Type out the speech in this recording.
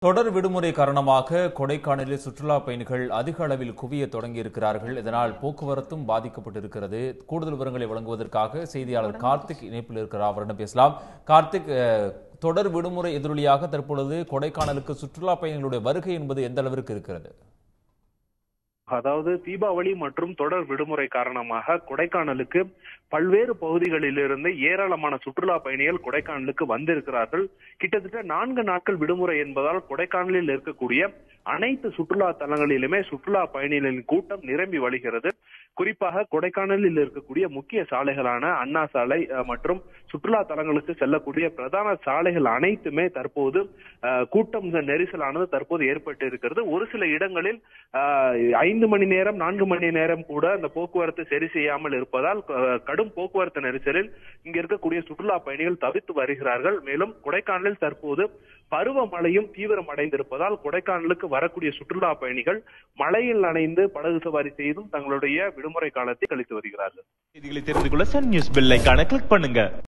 தொடர் விடுமுறை காரணமாக கொடைக்கானலில் சுற்றுலா பயணிகள் அதிக அளவில் குவிய தொடங்கியிருக்கிறார்கள் இதனால் போக்குவரத்தும் பாதிக்கப்பட்டிருக்கிறது கூடுதல் விவரங்களை வழங்குவதற்காக செய்தியாளர் கார்த்திக் இணைப்பில் இருக்கிறார் அவரிடம் பேசலாம் கார்த்திக் அஹ், தொடர் விடுமுறை எதிரொலியாக தற்பொழுது கொடைக்கானலுக்கு சுற்றுலா பயணிகளுடைய வருகை என்பது எந்த அளவிற்கு இருக்கிறது அதாவது தீபாவளி மற்றும் தொடர் விடுமுறை காரணமாக கொடைக்கானலுக்கு பல்வேறு பகுதிகளிலிருந்து ஏராளமான சுற்றுலா பயணிகள் கொடைக்கானலுக்கு வந்திருக்கிறார்கள் கிட்டத்தட்ட நான்கு நாட்கள் விடுமுறை என்பதால் கொடைக்கானலில் இருக்கக்கூடிய அனைத்து சுற்றுலா தலங்களிலுமே சுற்றுலா பயணிகளின் கூட்டம் நிரம்பி வழிகிறது குறிப்பாக கொடைக்கானலில் இருக்கக்கூடிய முக்கிய சாலைகளான அண்ணா சாலை அஹ், மற்றும் சுற்றுலா தலங்களுக்கு செல்லக்கூடிய பிரதான சாலைகள் அனைத்துமே தற்போது அஹ், கூட்டம் நெரிசலானது தற்போது ஏற்பட்டு இருக்கிறது ஒரு சில இடங்களில் அஹ், ஐந்து மணி நேரம் நான்கு மணி நேரம் கூட அந்த போக்குவரத்து சரி செய்யாமல் இருப்பதால் அஹ், கடும் போக்குவரத்து நெரிசலில் இங்க இருக்கக்கூடிய சுற்றுலா பயணிகள் தவித்து வருகிறார்கள் மேலும் கொடைக்கானலில் தற்போது பருவமழையும் தீவிரம் அடைந்திருப்பதால் கொடைக்கானலுக்கு வரக்கூடிய சுற்றுலா பயணிகள் மழையில் நனைந்து படகு சவாரி செய்தும் தங்களுடைய விடுமுறை காலத்தை கழித்து வருகிறார்கள் செய்திகளை தெரிந்து கொள்ள சன் நியூஸ் பெல் ஐகானை கிளிக் பண்ணுங்க